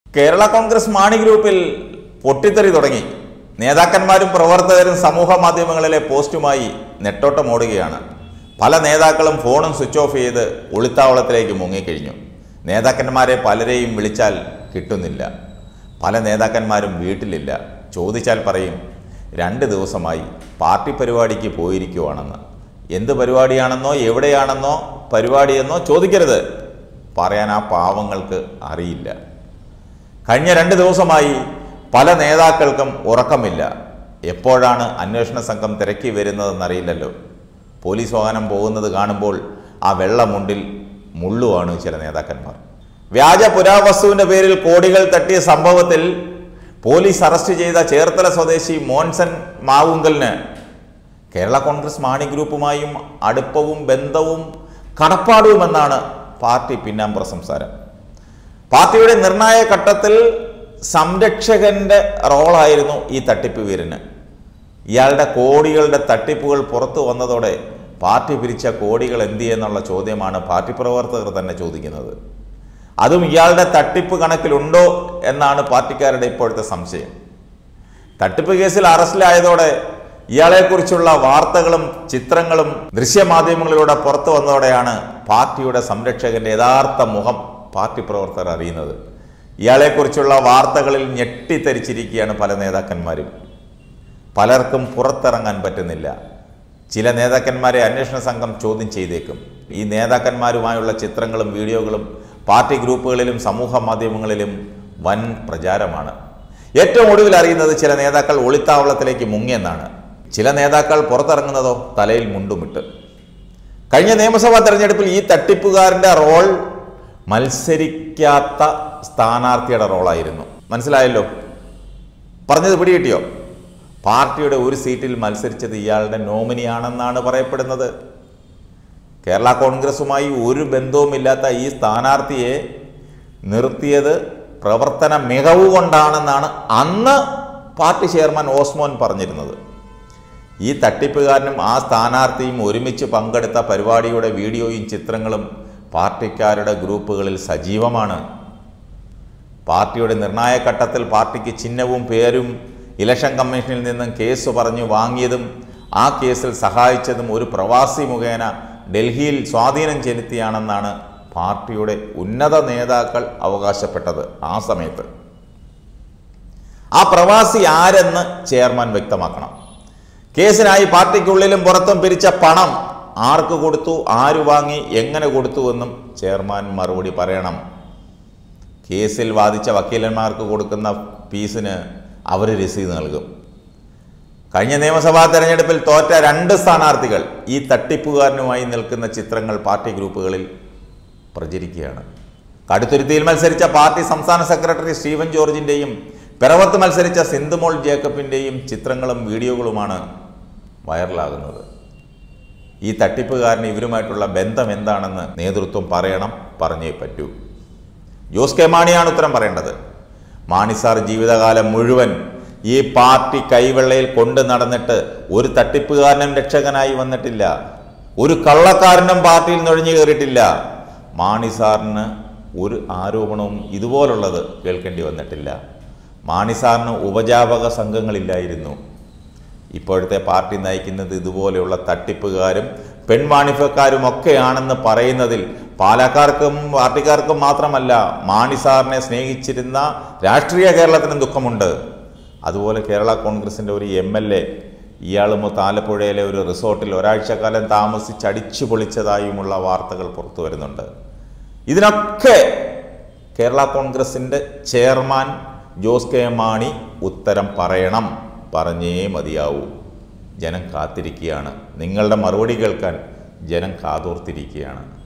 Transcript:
കേരള കോൺഗ്രസ് മാണി ഗ്രൂപ്പിൽ പൊട്ടിത്തെറി തുടങ്ങി നേതാക്കന്മാരും പ്രവർത്തകരും സമൂഹ മാധ്യമങ്ങളിലെ പോസ്റ്റുമായി നെട്ടോട്ടം ഓടുകയാണ് പല നേതാക്കളും ഫോണും സ്വിച്ച് ഓഫ് ചെയ്ത് ഒളിത്താവളത്തിലേക്ക് മുങ്ങിക്കഴിഞ്ഞു നേതാക്കന്മാരെ പലരെയും വിളിച്ചാൽ കിട്ടുന്നില്ല പല നേതാക്കന്മാരും വീട്ടിലില്ല ചോദിച്ചാൽ പറയും രണ്ട് ദിവസമായി പാർട്ടി പരിപാടിക്ക് പോയിരിക്കുവാണെന്ന് എന്ത് പരിപാടിയാണെന്നോ എവിടെയാണെന്നോ പരിപാടിയെന്നോ ചോദിക്കരുത് പറയാൻ ആ പാവങ്ങൾക്ക് അറിയില്ല കഴിഞ്ഞ രണ്ട് ദിവസമായി പല നേതാക്കൾക്കും ഉറക്കമില്ല എപ്പോഴാണ് അന്വേഷണ സംഘം തിരക്കി വരുന്നതെന്നറിയില്ലല്ലോ പോലീസ് വാഹനം പോകുന്നത് കാണുമ്പോൾ ആ വെള്ളമുണ്ടിൽ മുള്ളുവാണ് ചില നേതാക്കന്മാർ വ്യാജ പുരാവസ്തുവിന്റെ പേരിൽ കോടികൾ തട്ടിയ സംഭവത്തിൽ പോലീസ് അറസ്റ്റ് ചെയ്ത ചേർത്തല സ്വദേശി മോൻസൻ മാവുങ്കലിന് കേരള കോൺഗ്രസ് മാണി ഗ്രൂപ്പുമായും അടുപ്പവും ബന്ധവും കടപ്പാടുമെന്നാണ് പാർട്ടി പിന്നാമ്പുറ സംസാരം പാർട്ടിയുടെ നിർണായക ഘട്ടത്തിൽ സംരക്ഷകന്റെ റോളായിരുന്നു ഈ തട്ടിപ്പ് വീരന് ഇയാളുടെ കോടികളുടെ തട്ടിപ്പുകൾ പുറത്തു വന്നതോടെ പാർട്ടി പിരിച്ച കോടികൾ എന്ത് എന്നുള്ള ചോദ്യമാണ് പാർട്ടി പ്രവർത്തകർ തന്നെ ചോദിക്കുന്നത് അതും ഇയാളുടെ തട്ടിപ്പ് കണക്കിലുണ്ടോ എന്നാണ് പാർട്ടിക്കാരുടെ ഇപ്പോഴത്തെ സംശയം തട്ടിപ്പ് കേസിൽ അറസ്റ്റിലായതോടെ ഇയാളെക്കുറിച്ചുള്ള വാർത്തകളും ചിത്രങ്ങളും ദൃശ്യമാധ്യമങ്ങളിലൂടെ പുറത്തു വന്നതോടെയാണ് പാർട്ടിയുടെ സംരക്ഷകന്റെ യഥാർത്ഥ മുഖം പാർട്ടി പ്രവർത്തകർ അറിയുന്നത് ഇയാളെക്കുറിച്ചുള്ള വാർത്തകളിൽ ഞെട്ടിത്തരിച്ചിരിക്കുകയാണ് പല നേതാക്കന്മാരും പലർക്കും പുറത്തിറങ്ങാൻ പറ്റുന്നില്ല ചില നേതാക്കന്മാരെ അന്വേഷണ സംഘം ചോദ്യം ചെയ്തേക്കും ഈ നേതാക്കന്മാരുമായുള്ള ചിത്രങ്ങളും വീഡിയോകളും പാർട്ടി ഗ്രൂപ്പുകളിലും സമൂഹ മാധ്യമങ്ങളിലും വൻ പ്രചാരമാണ് ഏറ്റവും ഒടുവിൽ അറിയുന്നത് ചില നേതാക്കൾ ഒളിത്താവളത്തിലേക്ക് മുങ്ങിയെന്നാണ് ചില നേതാക്കൾ പുറത്തിറങ്ങുന്നതോ തലയിൽ മുണ്ടുമിട്ട് കഴിഞ്ഞ നിയമസഭാ തെരഞ്ഞെടുപ്പിൽ ഈ തട്ടിപ്പുകാരൻ്റെ റോൾ മത്സരിക്കാത്ത സ്ഥാനാർത്ഥിയുടെ റോളായിരുന്നു മനസ്സിലായല്ലോ പറഞ്ഞത് പിടികിട്ടിയോ പാർട്ടിയുടെ ഒരു സീറ്റിൽ മത്സരിച്ചത് ഇയാളുടെ നോമിനിയാണെന്നാണ് പറയപ്പെടുന്നത് കേരള കോൺഗ്രസുമായി ഒരു ബന്ധവുമില്ലാത്ത ഈ സ്ഥാനാർത്ഥിയെ നിർത്തിയത് പ്രവർത്തന മികവ് കൊണ്ടാണെന്നാണ് അന്ന് പാർട്ടി ചെയർമാൻ ഓസ്മോൻ പറഞ്ഞിരുന്നത് ഈ തട്ടിപ്പുകാരനും ആ സ്ഥാനാർത്ഥിയും ഒരുമിച്ച് പങ്കെടുത്ത പരിപാടിയുടെ വീഡിയോയും ചിത്രങ്ങളും പാർട്ടിക്കാരുടെ ഗ്രൂപ്പുകളിൽ സജീവമാണ് പാർട്ടിയുടെ നിർണായക ഘട്ടത്തിൽ പാർട്ടിക്ക് ചിഹ്നവും പേരും ഇലക്ഷൻ കമ്മീഷനിൽ നിന്നും കേസ് പറഞ്ഞു വാങ്ങിയതും ആ കേസിൽ സഹായിച്ചതും ഒരു പ്രവാസി മുഖേന ഡൽഹിയിൽ സ്വാധീനം ചെലുത്തിയാണെന്നാണ് പാർട്ടിയുടെ ഉന്നത നേതാക്കൾ അവകാശപ്പെട്ടത് ആ സമയത്ത് ആ പ്രവാസി ആരെന്ന് ചെയർമാൻ വ്യക്തമാക്കണം കേസിനായി പാർട്ടിക്കുള്ളിലും പുറത്തും പിരിച്ച പണം ആർക്ക് കൊടുത്തു ആര് വാങ്ങി എങ്ങനെ കൊടുത്തുവെന്നും ചെയർമാൻ മറുപടി പറയണം കേസിൽ വാദിച്ച വക്കീലന്മാർക്ക് കൊടുക്കുന്ന ഫീസിന് അവർ രസീത് നൽകും കഴിഞ്ഞ നിയമസഭാ തെരഞ്ഞെടുപ്പിൽ തോറ്റ രണ്ട് സ്ഥാനാർത്ഥികൾ ഈ തട്ടിപ്പുകാരനുമായി നിൽക്കുന്ന ചിത്രങ്ങൾ പാർട്ടി ഗ്രൂപ്പുകളിൽ പ്രചരിക്കുകയാണ് കടുത്തുരുത്തിയിൽ മത്സരിച്ച പാർട്ടി സംസ്ഥാന സെക്രട്ടറി സ്റ്റീവൻ ജോർജിൻ്റെയും പിറവത്ത് മത്സരിച്ച സിന്ധുമോൾ ജേക്കബിൻ്റെയും ചിത്രങ്ങളും വീഡിയോകളുമാണ് വൈറലാകുന്നത് ഈ തട്ടിപ്പുകാരന് ഇവരുമായിട്ടുള്ള ബന്ധം എന്താണെന്ന് നേതൃത്വം പറയണം പറഞ്ഞേ പറ്റൂ ജോസ് കെ മാണിയാണ് ഉത്തരം പറയേണ്ടത് മാണി സാർ ജീവിതകാലം മുഴുവൻ ഈ പാർട്ടി കൈവെള്ളയിൽ കൊണ്ട് നടന്നിട്ട് ഒരു തട്ടിപ്പുകാരനും രക്ഷകനായി വന്നിട്ടില്ല ഒരു കള്ളക്കാരനും പാർട്ടിയിൽ നുഴഞ്ഞു കയറിയിട്ടില്ല മാണി സാറിന് ഒരു ആരോപണവും ഇതുപോലുള്ളത് കേൾക്കേണ്ടി വന്നിട്ടില്ല മാണി സാറിന് ഉപജാപക സംഘങ്ങളില്ലായിരുന്നു ഇപ്പോഴത്തെ പാർട്ടി നയിക്കുന്നത് ഇതുപോലെയുള്ള തട്ടിപ്പുകാരും പെൺവാണിഫക്കാരും ഒക്കെയാണെന്ന് പറയുന്നതിൽ പാലക്കാർക്കും പാർട്ടിക്കാർക്കും മാത്രമല്ല മാണി സാറിനെ സ്നേഹിച്ചിരുന്ന രാഷ്ട്രീയ കേരളത്തിനും ദുഃഖമുണ്ട് അതുപോലെ കേരള കോൺഗ്രസിൻ്റെ ഒരു എം എൽ എ ഇയാളുമൊത്ത് ആലപ്പുഴയിലെ ഒരു റിസോർട്ടിൽ ഒരാഴ്ചക്കാലം താമസിച്ച് അടിച്ചു പൊളിച്ചതായുമുള്ള വാർത്തകൾ പുറത്തു വരുന്നുണ്ട് ഇതിനൊക്കെ കേരള കോൺഗ്രസിൻ്റെ ചെയർമാൻ ജോസ് കെ മാണി ഉത്തരം പറയണം പറഞ്ഞേ മതിയാവൂ ജനം കാത്തിരിക്കുകയാണ് നിങ്ങളുടെ മറുപടി കേൾക്കാൻ ജനം കാതോർത്തിരിക്കുകയാണ്